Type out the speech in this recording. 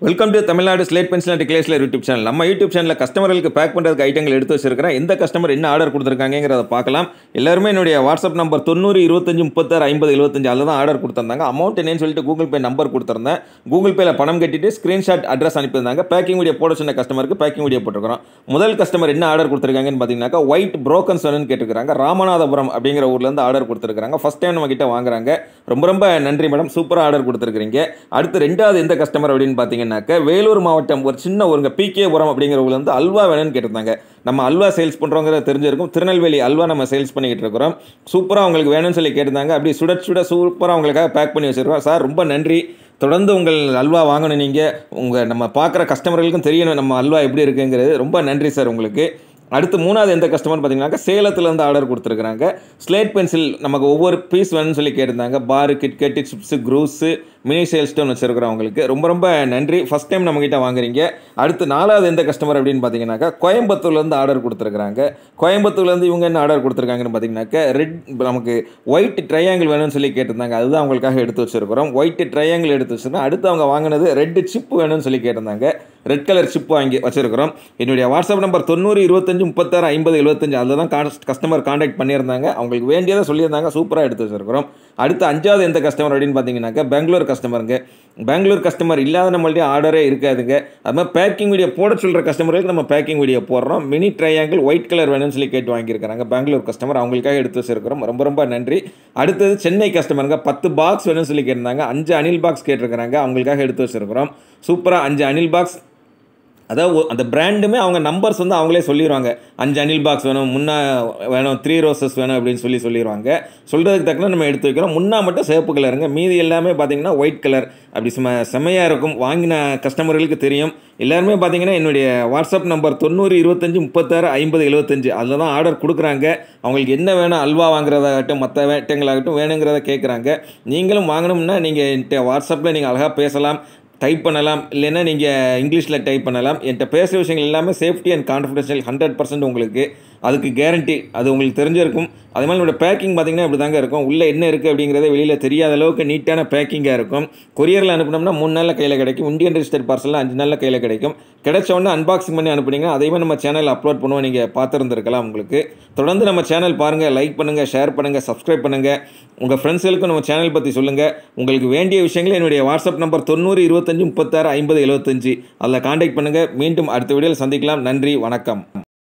welcome to Tamil Nadu slate pencil and கிளேஸ்ல YouTube channel நம்ம YouTube சேனலில் கஸ்டமர்களுக்கு பேக் பண்ணுறதுக்கு ஐட்டங்கள் எடுத்து வச்சிருக்கிறேன் எந்த கஸ்டமர் என்ன ஆர்டர் கொடுத்துருக்காங்கிறத பார்க்கலாம் எல்லாருமே என்னுடைய வாட்ஸ்அப் நம்பர் தொண்ணூறு இருபத்தஞ்சு முப்பத்தாறு ஐம்பது எழுபத்தஞ்சு அதில் தான் ஆர்டர் கொடுத்துருந்தாங்க அமௌண்ட் என்னன்னு சொல்லிட்டு கூகுள் பே நம்பர் கொடுத்துருந்தேன் கூகுள் பேல பணம் கட்டிட்டு ஸ்க்ரீன்ஷாட் அட்ரஸ் அனுப்பியிருந்தாங்க பேக்கிங் வீடியோ போட சொன்ன கஸ்டமருக்கு பேக்கிங் வீடியோ போட்டுருக்கிறோம் முதல் கஸ்டமர் என்ன ஆர்டர் கொடுத்துருக்காங்கன்னு பார்த்தீங்கன்னாக்கா ஒயிட் புரோக்கன்ஸ் வேணும்னு கேட்டிருக்காங்க ராமநாதபுரம் அப்படிங்கிற ஊர்லேருந்து ஆர்டர் கொடுத்துருக்காங்க ஃபஸ்ட் டைம் நம்ம கிட்ட வாங்குறாங்க ரொம்ப ரொம்ப நன்றி மேடம் சூப்பராக ஆர்டர் கொடுத்துருக்கீங்க அடுத்து ரெண்டாவது எந்த கஸ்டமர் அப்படின்னு பார்த்தீங்கன்னாக்க வேலூர் மாவட்டம் ஒரு சின்ன ஊருங்க பிகே புரம் அப்படிங்கிற ஊர்ல இருந்து அல்வா வேணும்னு கேட்டிருந்தாங்க நம்ம அல்வா சேல்ஸ் பண்ணுறோங்கிறத தெரிஞ்சிருக்கும் திருநெல்வேலி அல்வா நம்ம சேல்ஸ் பண்ணிக்கிட்டு இருக்கிறோம் சூப்பராக உங்களுக்கு வேணும்னு சொல்லி கேட்டிருந்தாங்க அப்படி சுட சுட சூப்பராக உங்களுக்காக பேக் பண்ணி வச்சிருக்கோம் சார் ரொம்ப நன்றி தொடர்ந்து உங்கள் அல்வா வாங்கணும் நீங்கள் உங்கள் நம்ம பார்க்குற கஸ்டமர்களுக்கும் தெரியணும் நம்ம அல்வா எப்படி இருக்குங்கிறது ரொம்ப நன்றி சார் உங்களுக்கு அடுத்து மூணாவது எந்த கஸ்டமர் பார்த்தீங்கன்னாக்கா சேலத்துலேருந்து ஆர்டர் கொடுத்துருக்குறாங்க ஸ்லேட் பென்சில் நமக்கு ஒவ்வொரு பீஸ் வேணும்னு சொல்லி கேட்டிருந்தாங்க பாரு கிட்கெட் சிப்ஸு க்ரூஸு மினி சேல் ஸ்டோன் வச்சிருக்கிறோம் அவங்களுக்கு ரொம்ப ரொம்ப நன்றி ஃபஸ்ட் டைம் நம்மகிட்ட வாங்குறீங்க அடுத்து நாலாவது எந்த கஸ்டமர் அப்படின்னு பார்த்தீங்கன்னாக்கா கோயம்புத்தூர்லேருந்து ஆர்டர் கொடுத்துருக்குறாங்க கோயம்புத்தூர்லேருந்து இவங்க என்ன ஆர்டர் கொடுத்துருக்காங்கன்னு பார்த்தீங்கன்னாக்கா ரெட் நமக்கு ஒயிட் ட்ரையாங்கிள் வேணும்னு சொல்லி கேட்டிருந்தாங்க அதுதான் அவங்களுக்காக எடுத்து வச்சிருக்கிறோம் ஒயிட் ட்ரையாங்கிள் எடுத்து வச்சிருக்கோம் அடுத்து அவங்க வாங்கினது ரெட் சிப் வேணும்னு சொல்லி கேட்டிருந்தாங்க ரெட் கலர் சிப் வாங்கி வச்சிருக்கிறோம் என்னுடைய வாட்ஸ்அப் நம்பர் தொண்ணூறு இருபத்தஞ்சு முப்பத்தாறு ஐம்பது எழுபத்தஞ்சு அதில் தான் கஸ்டமர் காண்டாக்ட் பண்ணியிருந்தாங்க அவங்களுக்கு வேண்டியதை சொல்லியிருந்தாங்க சூப்பராக எடுத்து வச்சிருக்கிறோம் அடுத்து அஞ்சாவது எந்த கஸ்டமர் அப்படின்னு பார்த்தீங்கன்னாக்கா பெங்களூர் கஸ்டமருங்க பெங்களூர் கஸ்டமர் இல்லாத நம்மள்ட்ட ஆர்டரே இருக்காதுங்க அது மாதிரி பேக்கிங் வீடியோ போட சொல்கிற கஸ்டமருக்கு நம்ம பேக்கிங் வீடியோ போடுறோம் மினி ட்ரையாங்கிள் ஒயிட் கலர் வேணும்னு சொல்லி கேட்டு வாங்கியிருக்காங்க பெங்களூர் கஸ்டமர் அவங்களுக்காக எடுத்து வச்சிருக்கிறோம் ரொம்ப ரொம்ப நன்றி அடுத்தது சென்னை கஸ்டமருங்க பத்து பாக்ஸ் வேணும்னு சொல்லி கேட்டிருந்தாங்க அஞ்சு அனில் பாக்ஸ் கேட்டிருக்கிறாங்க அவங்களுக்காக எடுத்து வச்சிருக்கிறோம் சூப்பராக அஞ்சு அனில் பாக்ஸ் அதாவது ஒ- அந்த பிராண்டுமே அவங்க நம்பர்ஸ் வந்து அவங்களே சொல்லிடுவாங்க அஞ்சு அனில் பாக்ஸ் வேணும் முன்னா வேணும் த்ரீ ரோசஸ் வேணும் அப்படின்னு சொல்லி சொல்லிடுவாங்க சொல்கிறதுக்கு தக்கன நம்ம எடுத்து வைக்கிறோம் முன்னா மட்டும் சிவப்பு கலருங்க மீதி எல்லாமே பார்த்தீங்கன்னா ஒயிட் கலர் அப்படி செம செம்மையாக இருக்கும் வாங்கின கஸ்டமர்களுக்கு தெரியும் எல்லாருமே பார்த்தீங்கன்னா என்னுடைய வாட்ஸ்அப் நம்பர் தொண்ணூறு இருபத்தஞ்சி முப்பத்தாறு ஐம்பது எழுபத்தஞ்சு அதில் தான் ஆர்டர் கொடுக்குறாங்க அவங்களுக்கு என்ன வேணும் அல்வா வாங்குறதாகட்டும் மற்ற வேட்டங்களாகட்டும் வேணுங்கிறத கேட்குறாங்க நீங்களும் வாங்கணும்னா நீங்கள் என்கிட்ட வாட்ஸ்அப்பில் நீங்கள் அழகாக பேசலாம் டைப் பண்ணலாம் இல்லைன்னா நீங்கள் இங்கிலீஷில் டைப் பண்ணலாம் என்கிட்ட பேசுகிற விஷயங்கள் எல்லாமே safety and confidential hundred percent உங்களுக்கு அதுக்கு கேரண்டி அது உங்களுக்கு தெரிஞ்சிருக்கும் அதே மாதிரி நம்மளோட பேக்கிங் பார்த்தீங்கன்னா இப்படி தாங்க இருக்கும் உள்ளே என்ன இருக்குது அப்படிங்கிறத வெளியில் தெரியாத அளவுக்கு நீட்டான பேக்கிங்காக இருக்கும் கொரியரில் அனுப்புனோம்னா மூணு நாளில் கையில் கிடைக்கும் இந்தியன் ரெஜிஸ்டர் பார்சலில் அஞ்சு நாளில் கையில் கிடைக்கும் கிடைச்ச உடனே அன்பாக்சிங் பண்ணி அனுப்புனீங்கன்னா அதையுமே நம்ம சேனலில் அப்லோட் பண்ணுவோம் நீங்கள் பார்த்துருந்துருக்கலாம் உங்களுக்கு தொடர்ந்து நம்ம சேனல் பாருங்கள் லைக் பண்ணுங்கள் ஷேர் பண்ணுங்கள் சப்ஸ்கிரைப் பண்ணுங்கள் உங்கள் ஃப்ரெண்ட்ஸுகளுக்கும் நம்ம சேனல் பற்றி சொல்லுங்கள் உங்களுக்கு வேண்டிய விஷயங்களை என்னுடைய வாட்ஸ்அப் நம்பர் தொண்ணூறு இருபத்தஞ்சு முப்பத்தாறு ஐம்பது எழுபத்தஞ்சு அதில் காண்டாக்ட் பண்ணுங்கள் மீண்டும் அடுத்த வீடியோவில் சந்திக்கலாம் நன்றி வணக்கம்